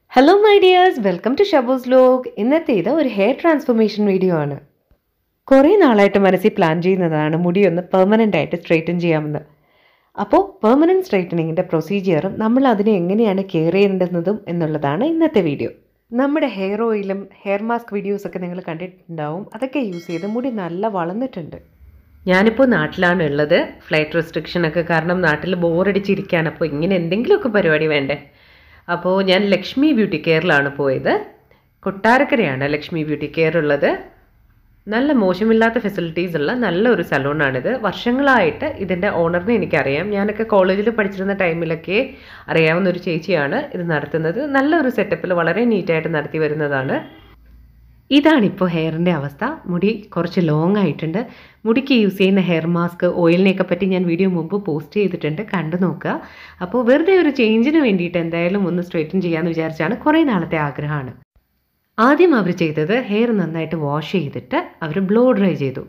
Hello my dears welcome to Shabu's log ഇന്നത്തെ ഇത് ഒരു ഹെയർ ട്രാൻസ്ഫോർമേഷൻ വീഡിയോ ആണ് കുറേ നാളായിട്ട് മനസ്സിൽ പ്ലാൻ ചെയ്യുന്നതാണ് മുടി ഒന്ന് പെർമനൻ്റ് ആയിട്ട് സ്ട്രെയിറ്റൻ ചെയ്യാമെന്ന് അപ്പോൾ പെർമനൻറ്റ് സ്ട്രെയിറ്റനിങ്ങിൻ്റെ പ്രൊസീജിയറും നമ്മൾ അതിനെ എങ്ങനെയാണ് കെയർ ചെയ്യേണ്ടുന്നതും എന്നുള്ളതാണ് ഇന്നത്തെ വീഡിയോ നമ്മുടെ ഹെയർ ഓയിലും ഹെയർ മാസ്ക് വീഡിയോസൊക്കെ നിങ്ങൾ കണ്ടിട്ടുണ്ടാവും അതൊക്കെ യൂസ് ചെയ്ത് മുടി നല്ല വളർന്നിട്ടുണ്ട് ഞാനിപ്പോൾ നാട്ടിലാണ് ഉള്ളത് ഫ്ലൈറ്റ് റെസ്ട്രിക്ഷൻ ഒക്കെ കാരണം നാട്ടിൽ ബോറടിച്ചിരിക്കുകയാണ് അപ്പോൾ ഇങ്ങനെ എന്തെങ്കിലുമൊക്കെ പരിപാടി വേണ്ടേ അപ്പോൾ ഞാൻ ലക്ഷ്മി ബ്യൂട്ടി കെയറിലാണ് പോയത് കൊട്ടാരക്കരയാണ് ലക്ഷ്മി ബ്യൂട്ടി കെയർ ഉള്ളത് നല്ല മോശമില്ലാത്ത ഫെസിലിറ്റീസ് ഉള്ള നല്ലൊരു സലൂണാണിത് വർഷങ്ങളായിട്ട് ഇതിൻ്റെ ഓണറിനെ എനിക്കറിയാം ഞാനൊക്കെ കോളേജിൽ പഠിച്ചിരുന്ന ടൈമിലൊക്കെ അറിയാവുന്ന ഒരു ചേച്ചിയാണ് ഇത് നടത്തുന്നത് നല്ലൊരു സെറ്റപ്പിൽ വളരെ നീറ്റായിട്ട് നടത്തി വരുന്നതാണ് ഇതാണിപ്പോൾ ഹെയറിൻ്റെ അവസ്ഥ മുടി കുറച്ച് ലോങ് ആയിട്ടുണ്ട് മുടിക്ക് യൂസ് ചെയ്യുന്ന ഹെയർ മാസ്ക് ഓയിലിനെയൊക്കെ പറ്റി ഞാൻ വീഡിയോ മുമ്പ് പോസ്റ്റ് ചെയ്തിട്ടുണ്ട് കണ്ടു നോക്കുക അപ്പോൾ വെറുതെ ഒരു ചേഞ്ചിന് വേണ്ടിയിട്ട് എന്തായാലും ഒന്ന് സ്ട്രെയിറ്റൻ ചെയ്യാമെന്ന് വിചാരിച്ചാണ് കുറേ നാളത്തെ ആഗ്രഹമാണ് ആദ്യം അവർ ചെയ്തത് ഹെയർ നന്നായിട്ട് വാഷ് ചെയ്തിട്ട് അവർ ബ്ലോ ഡ്രൈ ചെയ്തു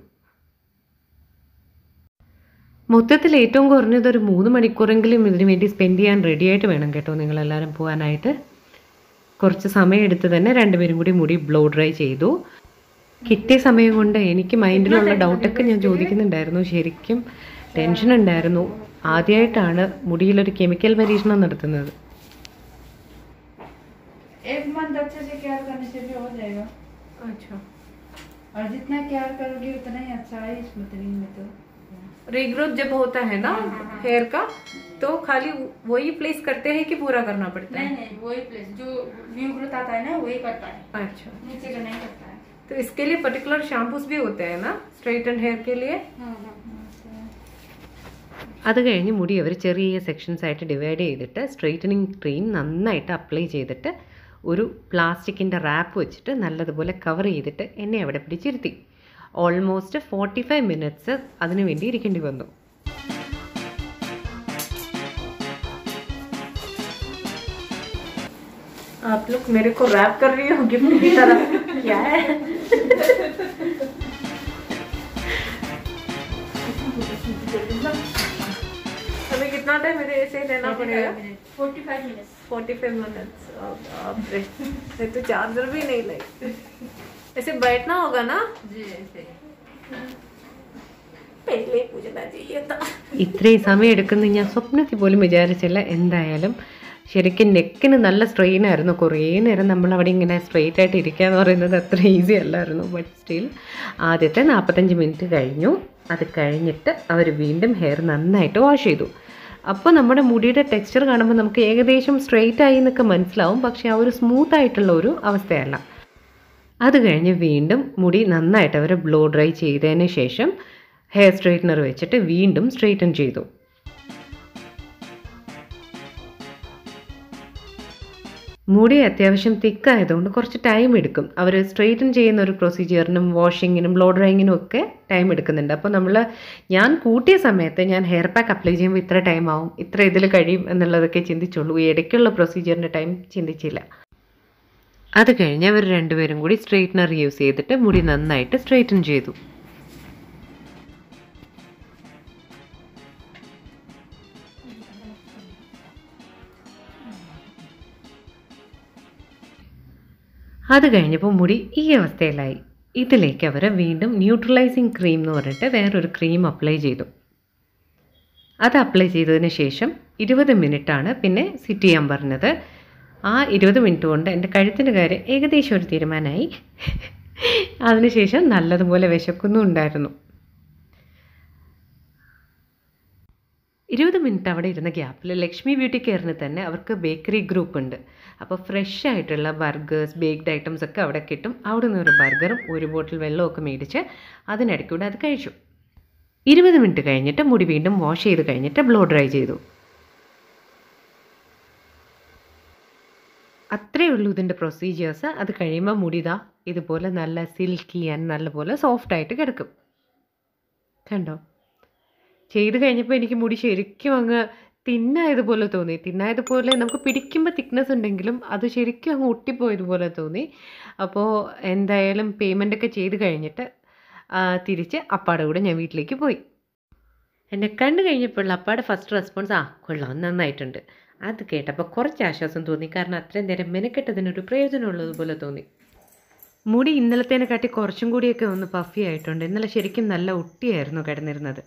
മൊത്തത്തിൽ ഏറ്റവും കുറഞ്ഞത് ഒരു മൂന്ന് മണിക്കൂറെങ്കിലും ഇതിനു വേണ്ടി സ്പെൻഡ് ചെയ്യാൻ റെഡി ആയിട്ട് വേണം കേട്ടോ നിങ്ങളെല്ലാവരും പോകാനായിട്ട് കുറച്ച് സമയമെടുത്ത് തന്നെ രണ്ടുപേരും കൂടി മുടി ബ്ലോ ഡ്രൈ ചെയ്തു കിട്ടിയ സമയം കൊണ്ട് എനിക്ക് മൈൻഡിലുള്ള ഡൗട്ടൊക്കെ ഞാൻ ചോദിക്കുന്നുണ്ടായിരുന്നു ശരിക്കും ടെൻഷൻ ഉണ്ടായിരുന്നു ആദ്യമായിട്ടാണ് മുടിയിലൊരു കെമിക്കൽ പരീക്ഷണം നടത്തുന്നത് एक मंथ अच्छे से केयर करने से भी हो जाएगा और जितना केयर करोगे उतना ही अच्छा है स्मूथनिंग में तो रीग्रोथ जब होता है ना हेयर का तो खाली वही प्लेस करते हैं कि पूरा करना पड़ता नहीं नहीं वही प्लेस जो न्यू ग्रोथ आता है ना वही करता है अच्छा नीचे का नहीं करता है तो इसके लिए पर्टिकुलर शैम्पूस भी होते हैं ना स्ट्रेट एंड हेयर के लिए അത് കഴിഞ്ഞ് മുടി അവർ ചെറിയ സെക്ഷൻസ് ആയിട്ട് ഡിവൈഡ് ചെയ്തിട്ട് സ്ട്രെയിറ്റനിങ് ക്രീം നന്നായിട്ട് അപ്ലൈ ചെയ്തിട്ട് ഒരു പ്ലാസ്റ്റിക്കിൻ്റെ റാപ്പ് വെച്ചിട്ട് നല്ലതുപോലെ കവർ ചെയ്തിട്ട് എന്നെ അവിടെ പിടിച്ചിരുത്തി ഓൾമോസ്റ്റ് ഫോർട്ടി ഫൈവ് മിനിറ്റ്സ് അതിനു വേണ്ടി ഇരിക്കേണ്ടി വന്നു आप लोग मेरे को रैप कर रही हो गिफ्ट की तरह क्या है अभी कितना टाइम मेरे ऐसे ही रहना पड़ेगा forty five minutes forty five minutes बाप रे मैं तो चार्जर भी नहीं लाई ऐसे बैठना होगा ना जी ऐसे ഇത്രയും സമയം എടുക്കുന്ന ഞാൻ സ്വപ്നത്തിൽ പോലും വിചാരിച്ചില്ല എന്തായാലും ശരിക്കും നെക്കിന് നല്ല സ്ട്രെയിൻ ആയിരുന്നു കുറേ നേരം നമ്മൾ അവിടെ ഇങ്ങനെ സ്ട്രെയിറ്റ് ആയിട്ട് ഇരിക്കുക എന്ന് പറയുന്നത് അത്ര ഈസി അല്ലായിരുന്നു ബട്ട് സ്റ്റിൽ ആദ്യത്തെ നാൽപ്പത്തഞ്ച് മിനിറ്റ് കഴിഞ്ഞു അത് കഴിഞ്ഞിട്ട് അവർ വീണ്ടും ഹെയർ നന്നായിട്ട് വാഷ് ചെയ്തു അപ്പോൾ നമ്മുടെ മുടിയുടെ ടെക്സ്ചർ കാണുമ്പോൾ നമുക്ക് ഏകദേശം സ്ട്രെയിറ്റ് ആയി എന്നൊക്കെ മനസ്സിലാവും പക്ഷേ ആ ഒരു സ്മൂത്ത് ആയിട്ടുള്ള ഒരു അവസ്ഥയല്ല അത് കഴിഞ്ഞ് വീണ്ടും മുടി നന്നായിട്ട് അവർ ബ്ലോ ഡ്രൈ ചെയ്തതിന് ശേഷം ഹെയർ സ്ട്രെയിറ്റ്നർ വെച്ചിട്ട് വീണ്ടും സ്ട്രെയിറ്റൻ ചെയ്തു മുടി അത്യാവശ്യം തിക്കായതുകൊണ്ട് കുറച്ച് ടൈം എടുക്കും അവർ സ്ട്രെയിറ്റൻ ചെയ്യുന്ന ഒരു പ്രൊസീജിയറിനും വാഷിങ്ങിനും ബ്ലോ ഡ്രൈയിങ്ങിനും ഒക്കെ ടൈം എടുക്കുന്നുണ്ട് അപ്പോൾ നമ്മൾ ഞാൻ കൂട്ടിയ സമയത്ത് ഞാൻ ഹെയർ പാക്ക് അപ്ലൈ ചെയ്യുമ്പോൾ ഇത്ര ടൈം ആവും ഇത്ര ഇതിൽ കഴിയും എന്നുള്ളതൊക്കെ ചിന്തിച്ചുള്ളൂ ഈ ഇടയ്ക്കുള്ള പ്രൊസീജിയറിൻ്റെ ടൈം ചിന്തിച്ചില്ല അത് കഴിഞ്ഞ് അവർ രണ്ടുപേരും കൂടി സ്ട്രെയിറ്റ്നർ യൂസ് ചെയ്തിട്ട് മുടി നന്നായിട്ട് സ്ട്രെയിറ്റൻ ചെയ്തു അത് കഴിഞ്ഞപ്പോൾ മുടി ഈ അവസ്ഥയിലായി ഇതിലേക്ക് അവർ വീണ്ടും ന്യൂട്രലൈസിങ് ക്രീം എന്ന് പറഞ്ഞിട്ട് വേറൊരു ക്രീം അപ്ലൈ ചെയ്തു അത് അപ്ലൈ ചെയ്തതിന് ശേഷം ഇരുപത് മിനിറ്റാണ് പിന്നെ സിറ്റ് ചെയ്യാൻ പറഞ്ഞത് ആ ഇരുപത് മിനിറ്റ് കൊണ്ട് എൻ്റെ കഴുത്തിൻ്റെ കാര്യം ഏകദേശം ഒരു തീരുമാനമായി അതിനുശേഷം നല്ലതുപോലെ വിശക്കുന്നുണ്ടായിരുന്നു ഇരുപത് മിനിറ്റ് അവിടെ ഇരുന്ന ഗ്യാപ്പിൽ ലക്ഷ്മി ബ്യൂട്ടി കെയറിന് തന്നെ അവർക്ക് ബേക്കറി ഗ്രൂപ്പ് ഉണ്ട് അപ്പോൾ ഫ്രഷ് ആയിട്ടുള്ള ബർഗേഴ്സ് ബേക്ക്ഡ് ഐറ്റംസ് ഒക്കെ അവിടെ കിട്ടും അവിടെ നിന്ന് ഒരു ബർഗറും ഒരു ബോട്ടിൽ വെള്ളമൊക്കെ മേടിച്ച് അതിനിടയ്ക്കൂടെ അത് കഴിച്ചു ഇരുപത് മിനിറ്റ് കഴിഞ്ഞിട്ട് മുടി വീണ്ടും വാഷ് ചെയ്ത് കഴിഞ്ഞിട്ട് ബ്ലോ ഡ്രൈ ചെയ്തു അത്രയേ ഉള്ളൂ ഇതിൻ്റെ പ്രൊസീജിയേഴ്സ് അത് കഴിയുമ്പോൾ മുടിതാ ഇതുപോലെ നല്ല സിൽക്കി ആൻഡ് നല്ലപോലെ സോഫ്റ്റ് ആയിട്ട് കിടക്കും കണ്ടോ ചെയ്ത് കഴിഞ്ഞപ്പോൾ എനിക്ക് മുടി ശരിക്കും അങ്ങ് തിന്നായതുപോലെ തോന്നി തിന്നായതുപോലെ നമുക്ക് പിടിക്കുമ്പോൾ തിക്നെസ് ഉണ്ടെങ്കിലും അത് ശരിക്കും അങ്ങ് ഒട്ടിപ്പോയതുപോലെ തോന്നി അപ്പോൾ എന്തായാലും പേയ്മെൻ്റ് ഒക്കെ ചെയ്ത് കഴിഞ്ഞിട്ട് തിരിച്ച് അപ്പാടെ കൂടെ ഞാൻ വീട്ടിലേക്ക് പോയി എന്നെ കണ്ടു കഴിഞ്ഞപ്പോൾ അപ്പാടെ ഫസ്റ്റ് റെസ്പോൺസ് ആ കൊള്ളാം നന്നായിട്ടുണ്ട് അത് കേട്ടപ്പോൾ കുറച്ച് ആശ്വാസം തോന്നി കാരണം അത്രയും നേരം മെനക്കെട്ടതിനൊരു പ്രയോജനമുള്ളതുപോലെ തോന്നി മുടി ഇന്നലത്തേനെ കാട്ടി കുറച്ചും കൂടിയൊക്കെ ഒന്ന് പഫി ആയിട്ടുണ്ട് ഇന്നലെ ശരിക്കും നല്ല ഒട്ടിയായിരുന്നു കിടന്നിരുന്നത്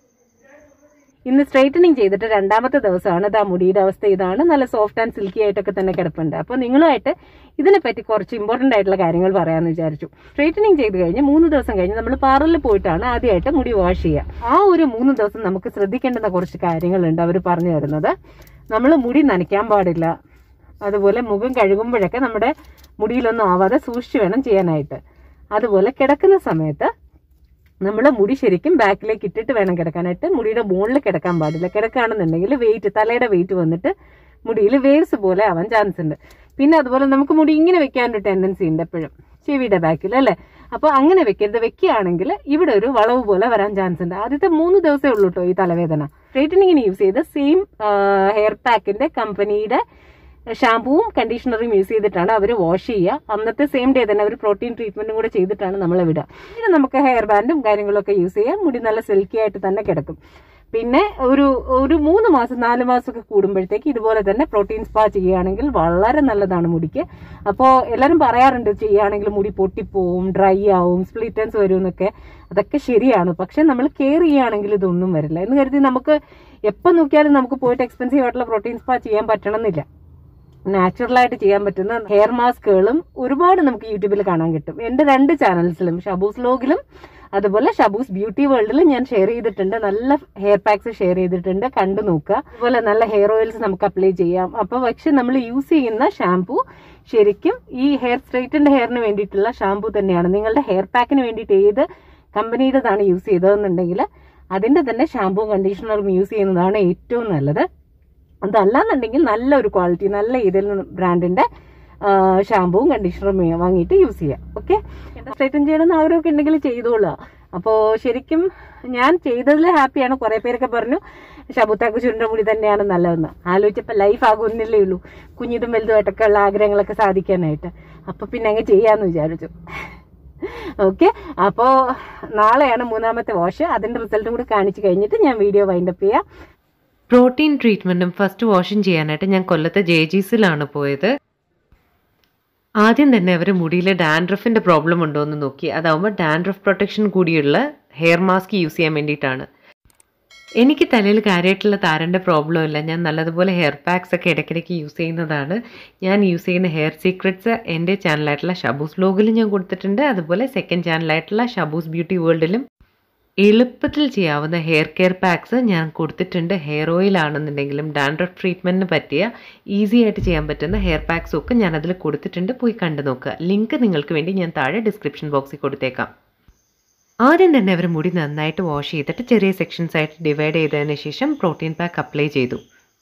ഇന്ന് സ്ട്രൈറ്റനിങ് ചെയ്തിട്ട് രണ്ടാമത്തെ ദിവസമാണ് ഇതാ മുടിയുടെ അവസ്ഥ ഇതാണ് നല്ല സോഫ്റ്റ് ആൻഡ് സിൽക്കി ആയിട്ടൊക്കെ തന്നെ കിടപ്പുണ്ട് അപ്പോൾ നിങ്ങളുമായിട്ട് ഇതിനെപ്പറ്റി കുറച്ച് ഇമ്പോർട്ടന്റ് ആയിട്ടുള്ള കാര്യങ്ങൾ പറയാമെന്ന് വിചാരിച്ചു സ്ട്രൈറ്റനിങ് ചെയ്ത് കഴിഞ്ഞ് മൂന്ന് ദിവസം കഴിഞ്ഞ് നമ്മൾ പാർലറിൽ പോയിട്ടാണ് ആദ്യമായിട്ട് മുടി വാഷ് ചെയ്യുക ആ ഒരു മൂന്ന് ദിവസം നമുക്ക് ശ്രദ്ധിക്കേണ്ടുന്ന കുറച്ച് കാര്യങ്ങളുണ്ട് അവർ പറഞ്ഞു തരുന്നത് നമ്മൾ മുടി നനയ്ക്കാൻ പാടില്ല അതുപോലെ മുഖം കഴുകുമ്പോഴൊക്കെ നമ്മുടെ മുടിയിലൊന്നും ആവാതെ സൂക്ഷിച്ച് വേണം ചെയ്യാനായിട്ട് അതുപോലെ കിടക്കുന്ന സമയത്ത് നമ്മൾ മുടി ശരിക്കും ബാക്കിലേക്ക് ഇട്ടിട്ട് വേണം കിടക്കാനായിട്ട് മുടിയുടെ മുകളിൽ കിടക്കാൻ പാടില്ല കിടക്കുകയാണെന്നുണ്ടെങ്കിൽ വെയിറ്റ് തലയുടെ വെയിറ്റ് വന്നിട്ട് മുടിയിൽ വേവ്സ് പോലെ ആവാൻ ചാൻസ് ഉണ്ട് പിന്നെ അതുപോലെ നമുക്ക് മുടി ഇങ്ങനെ വെക്കാനൊരു ടെൻഡൻസി ഉണ്ട് എപ്പോഴും ചെവിയുടെ ബാക്കിൽ അല്ലേ അപ്പോൾ അങ്ങനെ വെക്കരുത് വെക്കുകയാണെങ്കിൽ ഇവിടെ ഒരു വളവ് പോലെ വരാൻ ചാൻസ് ഉണ്ട് ആദ്യത്തെ മൂന്ന് ദിവസമേ ഉള്ളൂ കേട്ടോ ഈ തലവേദന സ്ട്രൈറ്റനിങ്ങിന് യൂസ് ചെയ്ത സെയിം ഹെയർ പാക്കിന്റെ കമ്പനിയുടെ ഷാമ്പൂവും കണ്ടീഷണറും യൂസ് ചെയ്തിട്ടാണ് അവർ വാഷ് ചെയ്യുക അന്നത്തെ സെയിം ഡേ തന്നെ അവർ പ്രോട്ടീൻ ട്രീറ്റ്മെന്റും കൂടെ ചെയ്തിട്ടാണ് നമ്മളെ വിടുക പിന്നെ നമുക്ക് ഹെയർ ബാൻഡും കാര്യങ്ങളൊക്കെ യൂസ് ചെയ്യാം മുടി നല്ല സിൽക്കി ആയിട്ട് തന്നെ കിടക്കും പിന്നെ ഒരു ഒരു മൂന്ന് മാസം നാല് മാസമൊക്കെ കൂടുമ്പോഴത്തേക്ക് ഇതുപോലെ തന്നെ പ്രോട്ടീൻ സ്പാ ചെയ്യുകയാണെങ്കിൽ വളരെ നല്ലതാണ് മുടിക്ക് അപ്പോൾ എല്ലാവരും പറയാറുണ്ട് ചെയ്യുകയാണെങ്കിൽ മുടി പൊട്ടിപ്പോവും ഡ്രൈ ആവും സ്പ്ലിറ്റൻസ് വരും എന്നൊക്കെ അതൊക്കെ ശരിയാണ് പക്ഷെ നമ്മൾ കെയർ ചെയ്യുകയാണെങ്കിൽ ഇതൊന്നും വരില്ല എന്ന് കരുതി നമുക്ക് എപ്പോൾ നോക്കിയാലും നമുക്ക് പോയിട്ട് എക്സ്പെൻസീവ് ആയിട്ടുള്ള പ്രോട്ടീൻ സ്പാ ചെയ്യാൻ പറ്റണമെന്നില്ല നാച്ചുറൽ ആയിട്ട് ചെയ്യാൻ പറ്റുന്ന ഹെയർ മാസ്കുകളും ഒരുപാട് നമുക്ക് യൂട്യൂബിൽ കാണാൻ കിട്ടും എന്റെ രണ്ട് ചാനൽസിലും ഷബൂസ് ലോഗിലും അതുപോലെ ഷബൂസ് ബ്യൂട്ടി വേൾഡിലും ഞാൻ ഷെയർ ചെയ്തിട്ടുണ്ട് നല്ല ഹെയർ പാക്സ് ഷെയർ ചെയ്തിട്ടുണ്ട് കണ്ടു നോക്കുക അതുപോലെ നല്ല ഹെയർ ഓയിൽസ് നമുക്ക് അപ്ലൈ ചെയ്യാം അപ്പൊ പക്ഷെ നമ്മൾ യൂസ് ചെയ്യുന്ന ഷാംപൂ ശരിക്കും ഈ ഹെയർ സ്ട്രൈറ്റൻഡ് ഹെയറിന് വേണ്ടിയിട്ടുള്ള ഷാംപൂ തന്നെയാണ് നിങ്ങളുടെ ഹെയർ പാക്കിന് വേണ്ടിയിട്ട് ഏത് കമ്പനിയുടേതാണ് യൂസ് ചെയ്തതെന്നുണ്ടെങ്കിൽ അതിന്റെ തന്നെ ഷാംപൂവും കണ്ടീഷണറും യൂസ് ചെയ്യുന്നതാണ് ഏറ്റവും നല്ലത് അതല്ലാന്നുണ്ടെങ്കിൽ നല്ലൊരു ക്വാളിറ്റി നല്ല ഏതെങ്കിലും ബ്രാൻഡിന്റെ ഷാമ്പുവും കണ്ടീഷണറും വാങ്ങിയിട്ട് യൂസ് ചെയ്യാം ഓക്കെ സ്ട്രൈറ്റൻ ചെയ്യണമെന്ന് ആഗ്രഹമൊക്കെ ഉണ്ടെങ്കിൽ ചെയ്തോളുക അപ്പോൾ ശരിക്കും ഞാൻ ചെയ്തതിൽ ഹാപ്പിയാണ് കുറെ പേരൊക്കെ പറഞ്ഞു ഷബുത്താക്ക് ചുരുണ്ട മുടി തന്നെയാണ് നല്ലതെന്ന് ആലോചിച്ചപ്പോൾ ലൈഫ് ആകുന്നില്ലേ ഉള്ളൂ കുഞ്ഞിതും വലുതുമായിട്ടൊക്കെ ഉള്ള ആഗ്രഹങ്ങളൊക്കെ സാധിക്കാനായിട്ട് അപ്പൊ പിന്നെ അങ്ങ് ചെയ്യാന്ന് വിചാരിച്ചു ഓക്കെ അപ്പോൾ നാളെയാണ് മൂന്നാമത്തെ വാഷ് അതിന്റെ റിസൾട്ടും കൂടി കാണിച്ചു കഴിഞ്ഞിട്ട് ഞാൻ വീഡിയോ വൈൻഡപ്പ് ചെയ്യാം പ്രോട്ടീൻ ട്രീറ്റ്മെൻറ്റും ഫസ്റ്റ് വാഷും ചെയ്യാനായിട്ട് ഞാൻ കൊല്ലത്തെ ജെ ജീസിലാണ് പോയത് ആദ്യം തന്നെ അവർ മുടിയിൽ ഡാൻഡ്രഫിൻ്റെ പ്രോബ്ലം ഉണ്ടോ എന്ന് നോക്കി അതാവുമ്പോൾ ഡാൻഡ്രഫ് പ്രൊട്ടക്ഷൻ കൂടിയുള്ള ഹെയർ മാസ്ക് യൂസ് ചെയ്യാൻ വേണ്ടിയിട്ടാണ് എനിക്ക് തലയിൽ കാര്യമായിട്ടുള്ള താരൻ്റെ പ്രോബ്ലം ഇല്ല ഞാൻ നല്ലതുപോലെ ഹെയർ പാക്സ് ഒക്കെ ഇടയ്ക്കിടയ്ക്ക് യൂസ് ചെയ്യുന്നതാണ് ഞാൻ യൂസ് ചെയ്യുന്ന ഹെയർ സീക്രറ്റ്സ് എൻ്റെ ചാനലായിട്ടുള്ള ഷബൂസ് ബ്ലോഗിലും ഞാൻ കൊടുത്തിട്ടുണ്ട് അതുപോലെ സെക്കൻഡ് ചാനലായിട്ടുള്ള ഷബൂസ് ബ്യൂട്ടി വേൾഡിലും എളുപ്പത്തിൽ ചെയ്യാവുന്ന ഹെയർ കെയർ പാക്സ് ഞാൻ കൊടുത്തിട്ടുണ്ട് ഹെയർ ഓയിൽ ആണെന്നുണ്ടെങ്കിലും ഡാൻഡ്രഫ് ട്രീറ്റ്മെൻറ്റിന് പറ്റിയ ഈസി ആയിട്ട് ചെയ്യാൻ പറ്റുന്ന ഹെയർ പാക്സും ഒക്കെ ഞാൻ അതിൽ കൊടുത്തിട്ടുണ്ട് പോയി കണ്ടു നോക്കുക ലിങ്ക് നിങ്ങൾക്ക് വേണ്ടി ഞാൻ താഴെ ഡിസ്ക്രിപ്ഷൻ ബോക്സിൽ കൊടുത്തേക്കാം ആദ്യം തന്നെ അവർ മുടി നന്നായിട്ട് വാഷ് ചെയ്തിട്ട് ചെറിയ സെക്ഷൻസ് ആയിട്ട് ഡിവൈഡ് ചെയ്തതിന് ശേഷം പ്രോട്ടീൻ പാക്ക് അപ്ലൈ ചെയ്തു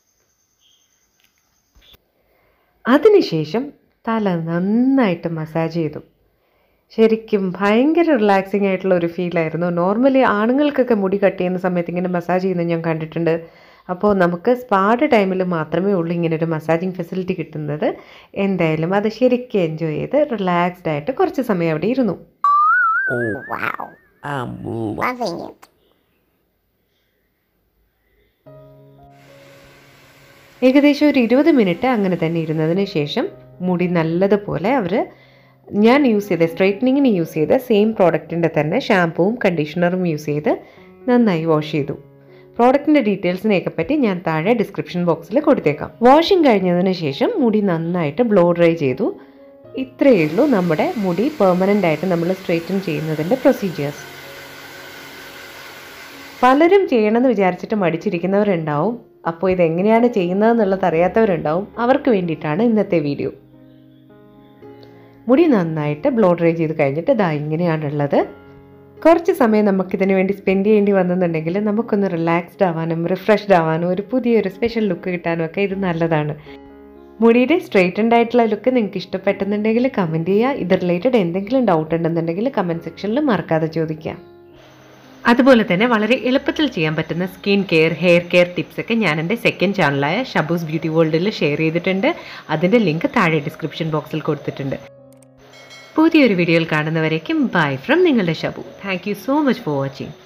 അതിനുശേഷം തല നന്നായിട്ട് മസാജ് ചെയ്തു ശരിക്കും ഭയങ്കര റിലാക്സിങ് ആയിട്ടുള്ള ഒരു ഫീലായിരുന്നു നോർമലി ആണുങ്ങൾക്കൊക്കെ മുടി കട്ട് ചെയ്യുന്ന സമയത്ത് ഇങ്ങനെ മസാജ് ചെയ്യുന്നത് ഞാൻ കണ്ടിട്ടുണ്ട് അപ്പോൾ നമുക്ക് സ്പാഡ് ടൈമിൽ മാത്രമേ ഉള്ളൂ ഇങ്ങനെ ഒരു മസാജിങ് ഫെസിലിറ്റി കിട്ടുന്നത് എന്തായാലും അത് ശരിക്കും എൻജോയ് ചെയ്ത് റിലാക്സ്ഡ് ആയിട്ട് കുറച്ച് സമയം അവിടെ ഇരുന്നു Oh, wow. I'm loving it. ഏകദേശം ഒരു ഇരുപത് മിനിറ്റ് അങ്ങനെ തന്നെ ഇരുന്നതിന് ശേഷം മുടി നല്ലതുപോലെ അവർ ഞാൻ യൂസ് ചെയ്ത സ്ട്രൈറ്റനിങ്ങിന് യൂസ് ചെയ്ത സെയിം പ്രോഡക്റ്റിൻ്റെ തന്നെ ഷാമ്പൂവും കണ്ടീഷണറും യൂസ് ചെയ്ത് നന്നായി വാഷ് ചെയ്തു പ്രോഡക്റ്റിൻ്റെ ഡീറ്റെയിൽസിനെയൊക്കെ പറ്റി ഞാൻ താഴെ ഡിസ്ക്രിപ്ഷൻ ബോക്സിൽ കൊടുത്തേക്കാം വാഷിംഗ് കഴിഞ്ഞതിന് ശേഷം മുടി നന്നായിട്ട് ബ്ലോ ഡ്രൈ ചെയ്തു ഇത്രയേ ഉള്ളൂ നമ്മുടെ മുടി പെർമനൻ്റ് ആയിട്ട് നമ്മൾ സ്ട്രൈറ്റൻ ചെയ്യുന്നതിൻ്റെ പ്രൊസീജിയേഴ്സ് പലരും ചെയ്യണമെന്ന് വിചാരിച്ചിട്ട് മടിച്ചിരിക്കുന്നവരുണ്ടാവും അപ്പോൾ ഇതെങ്ങനെയാണ് ചെയ്യുന്നതെന്നുള്ളത് അറിയാത്തവരുണ്ടാവും അവർക്ക് വേണ്ടിയിട്ടാണ് ഇന്നത്തെ വീഡിയോ മുടി നന്നായിട്ട് ബ്ലോ ഡ്രൈ ചെയ്ത് കഴിഞ്ഞിട്ട് ഇതാ ഇങ്ങനെയാണുള്ളത് കുറച്ച് സമയം നമുക്കിതിന് വേണ്ടി സ്പെൻഡ് ചെയ്യേണ്ടി വന്നെന്നുണ്ടെങ്കിൽ നമുക്കൊന്ന് റിലാക്സ്ഡ് ആവാനും റിഫ്രഷ്ഡ് ആവാനും ഒരു പുതിയൊരു സ്പെഷ്യൽ ലുക്ക് കിട്ടാനും ഒക്കെ ഇത് നല്ലതാണ് മുടിയുടെ സ്ട്രെയിറ്റൻഡ് ആയിട്ടുള്ള ലുക്ക് നിങ്ങൾക്ക് ഇഷ്ടപ്പെട്ടെന്നുണ്ടെങ്കിൽ കമൻറ്റ് ചെയ്യുക ഇത് റിലേറ്റഡ് എന്തെങ്കിലും ഡൗട്ട് ഉണ്ടെന്നുണ്ടെങ്കിൽ കമൻറ്റ് സെക്ഷനിൽ മറക്കാതെ ചോദിക്കുക അതുപോലെ തന്നെ വളരെ എളുപ്പത്തിൽ ചെയ്യാൻ പറ്റുന്ന skin care hair care tips ഒക്കെ ഞാൻ എൻ്റെ സെക്കൻഡ് ചാനലായ ഷബൂസ് ബ്യൂട്ടി വേൾഡിൽ ഷെയർ ചെയ്തിട്ടുണ്ട് അതിൻ്റെ ലിങ്ക് താഴെ ഡിസ്ക്രിപ്ഷൻ ബോക്സിൽ കൊടുത്തിട്ടുണ്ട് പുതിയൊരു വീഡിയോയിൽ കാണുന്നവരേക്കും ബൈ ഫ്രം നിങ്ങളുടെ Shabu thank you so much for watching